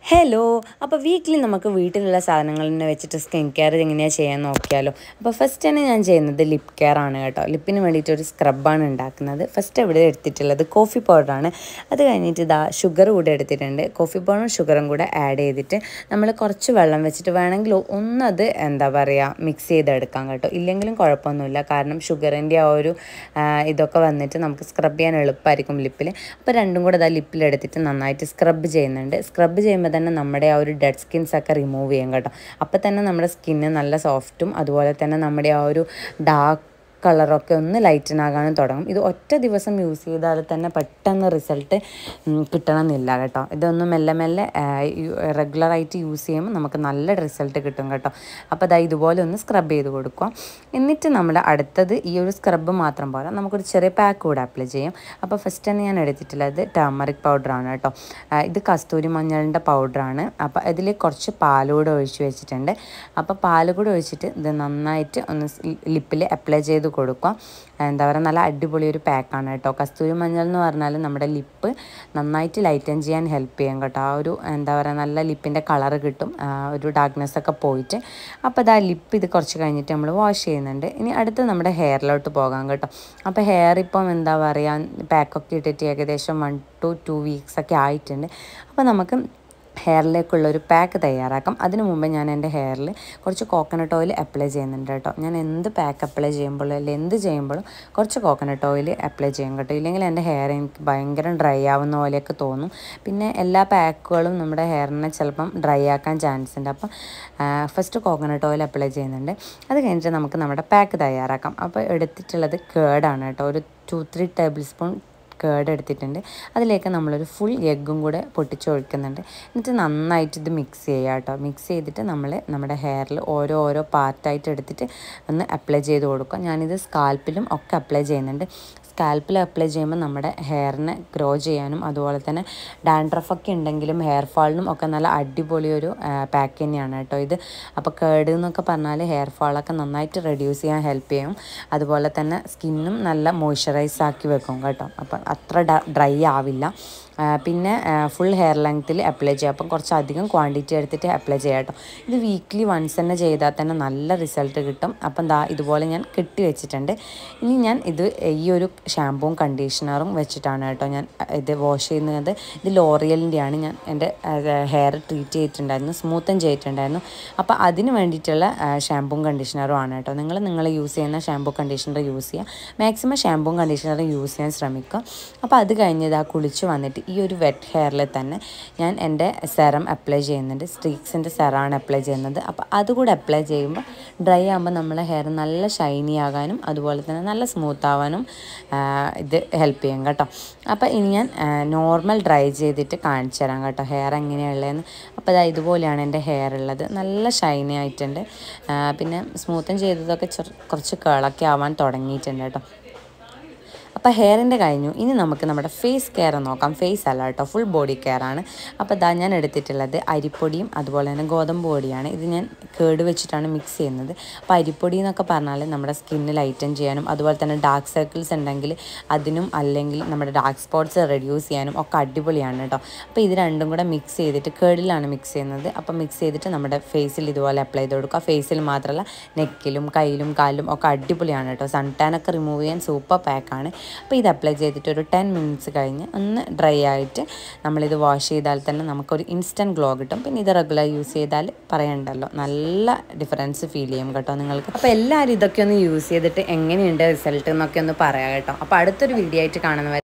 hello അപ്പോൾ weekly നമുക്ക് വീട്ടിലുള്ള സാധനങ്ങൾ തന്നെ വെച്ചിട്ട് സ്കിൻ കെയർ എങ്ങനെയാണ് ചെയ്യാൻ നോക്കിയാലോ അപ്പോൾ ഫസ്റ്റ് തന്നെ ഞാൻ ചെയ്യുന്നത് ലിപ് കെയർ ആണ് കേട്ടോ ലിപ്പിന് വേണ്ടിയിട്ട് ഒരു സ്ക്രബാണ് ഉണ്ടാക്കുന്നത് ഫസ്റ്റ് ഇവിടെ എടുത്തിട്ടുള്ളത് കോഫി പൗഡറാണ് അത് കഴിഞ്ഞിട്ട് ഇതാ ഷുഗർ കൂടെ എടുത്തിട്ടുണ്ട് കോഫി പൗഡറും ഷുഗറും കൂടെ ആഡ് ചെയ്തിട്ട് നമ്മൾ കുറച്ച് വെള്ളം വെച്ചിട്ട് വേണമെങ്കിൽ ഒന്നത് എന്താ പറയുക മിക്സ് ചെയ്തെടുക്കാം കേട്ടോ ഇല്ലെങ്കിലും കുഴപ്പമൊന്നുമില്ല കാരണം ഷുഗറിൻ്റെ ആ ഒരു ആ, ഇതൊക്കെ വന്നിട്ട് നമുക്ക് സ്ക്രബ് ചെയ്യാൻ എളുപ്പമായിരിക്കും ലിപ്പിൽ അപ്പോൾ രണ്ടും കൂടെ ഇതാ ലിപ്പിലെടുത്തിട്ട് നന്നായിട്ട് സ്ക്രബ് ചെയ്യുന്നുണ്ട് സ്ക്രബ് ചെയ്യുമ്പോൾ തന്നെ നമ്മുടെ ആ ഒരു ഡെഡ് സ്കിൻസ് ഒക്കെ റിമൂവ് ചെയ്യും കേട്ടോ അപ്പോൾ തന്നെ നമ്മുടെ സ്കിന്ന് നല്ല സോഫ്റ്റും അതുപോലെ തന്നെ നമ്മുടെ ആ ഒരു ഡാർക്ക് കളറൊക്കെ ഒന്ന് ലൈറ്റൻ ആകാനും തുടങ്ങും ഇത് ഒറ്റ ദിവസം യൂസ് ചെയ്താൽ തന്നെ പെട്ടെന്ന് റിസൾട്ട് കിട്ടണമെന്നില്ല കേട്ടോ ഇതൊന്ന് മെല്ലെ മെല്ലെ റെഗുലറായിട്ട് യൂസ് ചെയ്യുമ്പോൾ നമുക്ക് നല്ല റിസൾട്ട് കിട്ടും കേട്ടോ അപ്പോൾ അതാ ഇതുപോലെ ഒന്ന് സ്ക്രബ് ചെയ്ത് കൊടുക്കുക എന്നിട്ട് നമ്മുടെ അടുത്തത് ഈ ഒരു സ്ക്രബ് മാത്രം പോരാ നമുക്കൊരു ചെറിയ പാക്ക് കൂടെ അപ്ലൈ ചെയ്യാം അപ്പോൾ ഫസ്റ്റ് തന്നെ ഞാൻ എടുത്തിട്ടുള്ളത് ടർമറിക് പൗഡറാണ് കേട്ടോ ആ, ഇത് കസ്തൂരി മഞ്ഞളിൻ്റെ പൗഡറാണ് അപ്പോൾ ഇതിൽ കുറച്ച് പാലുകൂടെ ഒഴിച്ച് വെച്ചിട്ടുണ്ട് അപ്പോൾ പാല് കൂടെ ഒഴിച്ചിട്ട് ഇത് നന്നായിട്ട് ഒന്ന് ലിപ്പിൽ അപ്ലൈ ചെയ്ത് കൊടുക്കുക എന്താ പറയുക നല്ല അടിപൊളി ഒരു പാക്കാണ് കേട്ടോ കസ്തൂരി മഞ്ഞൾ എന്ന് പറഞ്ഞാൽ നമ്മുടെ ലിപ്പ് നന്നായിട്ട് ലൈറ്റൻ ചെയ്യാൻ ഹെൽപ്പ് ചെയ്യും കേട്ടോ ആ ഒരു എന്താ പറയുക നല്ല ലിപ്പിൻ്റെ കളറ് കിട്ടും ആ, ഒരു ഡാർക്ക്നെസ് ഒക്കെ പോയിട്ട് അപ്പോൾ ഇതാ ലിപ്പ് ഇത് കുറച്ച് കഴിഞ്ഞിട്ട് നമ്മൾ വാഷ് ചെയ്യുന്നുണ്ട് ഇനി അടുത്ത് നമ്മുടെ ഹെയറിലോട്ട് പോകാം കേട്ടോ അപ്പോൾ ഹെയർ ഇപ്പം എന്താ പറയുക പാക്കൊക്കെ ഇട്ടിട്ട് ഏകദേശം വൺ ടു ടു വീക്സ് ഒക്കെ ആയിട്ടുണ്ട് അപ്പോൾ നമുക്ക് ഹെയറിലേക്കുള്ള ഒരു പാക്ക് തയ്യാറാക്കാം അതിന് മുമ്പ് ഞാൻ എൻ്റെ ഹെയറിൽ കുറച്ച് കോക്കനട്ട് ഓയിൽ അപ്ലൈ ചെയ്യുന്നുണ്ട് കേട്ടോ ഞാൻ എന്ത് പാക്ക് അപ്ലൈ ചെയ്യുമ്പോഴും അല്ലെങ്കിൽ എന്ത് ചെയ്യുമ്പോഴും കുറച്ച് കോക്കനട്ട് ഓയിൽ അപ്ലൈ ചെയ്യും കേട്ടോ ഇല്ലെങ്കിൽ എൻ്റെ ഹെയർ എനിക്ക് ഭയങ്കര ഡ്രൈ ആവുന്ന പോലെയൊക്കെ തോന്നും പിന്നെ എല്ലാ പാക്കുകളും നമ്മുടെ ഹെയറിനെ ചിലപ്പം ഡ്രൈ ആക്കാൻ ചാൻസ് ഉണ്ട് അപ്പം ഫസ്റ്റ് കോക്കനട്ട് ഓയിൽ അപ്ലൈ ചെയ്യുന്നുണ്ട് അത് കഴിഞ്ഞിട്ട് നമുക്ക് നമ്മുടെ പാക്ക് തയ്യാറാക്കാം അപ്പോൾ എടുത്തിട്ടുള്ളത് കേടാണ് കേട്ടോ ഒരു ടു ത്രീ ടേബിൾ സ്പൂൺ കേട് എടുത്തിട്ടുണ്ട് അതിലേക്ക് നമ്മളൊരു ഫുൾ എഗ്ഗും കൂടെ പൊട്ടിച്ച് ഒഴിക്കുന്നുണ്ട് എന്നിട്ട് നന്നായിട്ട് ഇത് മിക്സ് ചെയ്യുക കേട്ടോ മിക്സ് ചെയ്തിട്ട് നമ്മൾ നമ്മുടെ ഹെയറിൽ ഓരോ ഓരോ പാർട്ടായിട്ട് എടുത്തിട്ട് ഒന്ന് അപ്ലൈ ചെയ്ത് കൊടുക്കുക ഞാനിത് സ്കാൽപ്പിലും ഒക്കെ അപ്ലൈ ചെയ്യുന്നുണ്ട് സ്കാൽപ്പിൽ അപ്ലൈ ചെയ്യുമ്പോൾ നമ്മുടെ ഹെയറിനെ ഗ്രോ ചെയ്യാനും അതുപോലെ തന്നെ ഡാൻഡ്രഫൊക്കെ ഉണ്ടെങ്കിലും ഹെയർ ഫാളിനും ഒക്കെ നല്ല അടിപൊളി ഒരു പാക്ക് തന്നെയാണ് കേട്ടോ ഇത് അപ്പോൾ കേട് എന്നൊക്കെ പറഞ്ഞാൽ ഹെയർ ഫാളൊക്കെ നന്നായിട്ട് റെഡ്യൂസ് ചെയ്യാൻ ഹെൽപ്പ് ചെയ്യും അതുപോലെ തന്നെ സ്കിന്നും നല്ല മോയ്സ്ചറൈസ് ആക്കി വെക്കും കേട്ടോ അപ്പം അത്ര ഡ്രൈ ആവില്ല ആ, പിന്നെ ഫുൾ ഹെയർ ലെങ്ത്തിൽ അപ്ലൈ ചെയ്യുക അപ്പം കുറച്ച് അധികം ക്വാണ്ടിറ്റി എടുത്തിട്ട് അപ്ലൈ ചെയ്യാം കേട്ടോ ഇത് വീക്ക്ലി വൺസ് തന്നെ ചെയ്താൽ തന്നെ നല്ല റിസൾട്ട് കിട്ടും അപ്പം ദാ ഇതുപോലെ ഞാൻ കെട്ടി വെച്ചിട്ടുണ്ട് ഇനി ഞാൻ ഇത് ഈ ഒരു ഷാമ്പൂവും കണ്ടീഷണറും വെച്ചിട്ടാണ് കേട്ടോ ഞാൻ ഇത് വാഷ് ചെയ്യുന്നത് ഇത് ലോറിയലിൻ്റെയാണ് ഞാൻ എൻ്റെ ഹെയർ ട്രീറ്റ് ചെയ്തിട്ടുണ്ടായിരുന്നു സ്മൂത്തൻ ചെയ്തിട്ടുണ്ടായിരുന്നു അപ്പോൾ അതിന് വേണ്ടിയിട്ടുള്ള ഷാമ്പൂവും കണ്ടീഷണറും ആണ് കേട്ടോ നിങ്ങൾ നിങ്ങൾ യൂസ് ചെയ്യുന്ന ഷാമ്പൂ കണ്ടീഷണർ യൂസ് ചെയ്യുക മാക്സിമം ഷാമ്പൂവും കണ്ടീഷണറും യൂസ് ചെയ്യാൻ ശ്രമിക്കുക അപ്പോൾ അത് കഴിഞ്ഞ് ഇതാ കുളിച്ച് വന്നിട്ട് ഈ ഒരു വെറ്റ് ഹെയറിൽ തന്നെ ഞാൻ എൻ്റെ സെറം അപ്ലൈ ചെയ്യുന്നുണ്ട് സ്ട്രീക്സിൻ്റെ സെറാണ് അപ്ലൈ ചെയ്യുന്നത് അപ്പോൾ അതുകൂടെ അപ്ലൈ ചെയ്യുമ്പോൾ ഡ്രൈ ആകുമ്പോൾ നമ്മളെ ഹെയർ നല്ല ഷൈനി ആകാനും അതുപോലെ തന്നെ നല്ല സ്മൂത്ത് ആവാനും ആ, ഇത് ഹെൽപ്പ് ചെയ്യും കേട്ടോ അപ്പോൾ ഇനി ഞാൻ നോർമൽ ഡ്രൈ ചെയ്തിട്ട് കാണിച്ചു തരാം കേട്ടോ ഹെയർ എങ്ങനെയുള്ളതെന്ന് അപ്പോൾ അതാ ഇതുപോലെയാണ് എൻ്റെ ഹെയർ ഉള്ളത് നല്ല ഷൈനി ആയിട്ടുണ്ട് ആ, പിന്നെ സ്മൂത്തൻ ചെയ്തതൊക്കെ ചെറു കുറച്ച് കേളൊക്കെ ആവാൻ തുടങ്ങിയിട്ടുണ്ട് കേട്ടോ അപ്പോൾ ഹെയറിൻ്റെ കഴിഞ്ഞു ഇനി നമുക്ക് നമ്മുടെ ഫേസ് കെയർ നോക്കാം ഫേസ് അല്ല കേട്ടോ ഫുൾ ബോഡി കെയർ ആണ് അപ്പോൾ ഇതാ ഞാൻ എടുത്തിട്ടുള്ളത് അരിപ്പൊടിയും അതുപോലെ തന്നെ ഗോതമ്പ് പൊടിയാണ് ഇത് ഞാൻ കേട് വെച്ചിട്ടാണ് മിക്സ് ചെയ്യുന്നത് അപ്പോൾ അരിപ്പൊടി എന്നൊക്കെ പറഞ്ഞാൽ നമ്മുടെ സ്കിന്ന് ലൈറ്റൻ ചെയ്യാനും അതുപോലെ തന്നെ ഡാർക്ക് സർക്കിൾസ് ഉണ്ടെങ്കിൽ അതിനും അല്ലെങ്കിൽ നമ്മുടെ ഡാർക്ക് സ്പോട്ട്സ് റെഡ്യൂസ് ചെയ്യാനും ഒക്കെ അടിപൊളിയാണ് കേട്ടോ അപ്പോൾ ഇത് രണ്ടും കൂടെ മിക്സ് ചെയ്തിട്ട് കേടിലാണ് മിക്സ് ചെയ്യുന്നത് അപ്പോൾ മിക്സ് ചെയ്തിട്ട് നമ്മുടെ ഫേസിൽ ഇതുപോലെ അപ്ലൈ ചെയ്ത് കൊടുക്കുക ഫേസിൽ മാത്രമല്ല നെക്കിലും കയ്യിലും കാലിലും ഒക്കെ അടിപൊളിയാണ് കേട്ടോ സൺ ടാൻ ഒക്കെ റിമൂവ് ചെയ്യാൻ സൂപ്പർ പാക്കാണ് അപ്പോൾ ഇത് അപ്ലൈ ചെയ്തിട്ട് ഒരു ടെൻ മിനിറ്റ്സ് കഴിഞ്ഞ് ഒന്ന് ഡ്രൈ ആയിട്ട് നമ്മളിത് വാഷ് ചെയ്താൽ തന്നെ നമുക്കൊരു ഇൻസ്റ്റൻറ്റ് ഗ്ലോ കിട്ടും പിന്നെ ഇത് റെഗുലർ യൂസ് ചെയ്താൽ പറയണ്ടല്ലോ നല്ല ഡിഫറൻസ് ഫീൽ ചെയ്യും കേട്ടോ നിങ്ങൾക്ക് അപ്പോൾ എല്ലാവരും ഇതൊക്കെ ഒന്ന് യൂസ് ചെയ്തിട്ട് എങ്ങനെയുണ്ട് റിസൾട്ട് എന്നൊക്കെ ഒന്ന് പറയാം കേട്ടോ അപ്പോൾ അടുത്തൊരു വീഡിയോ ആയിട്ട് കാണുന്നവരെ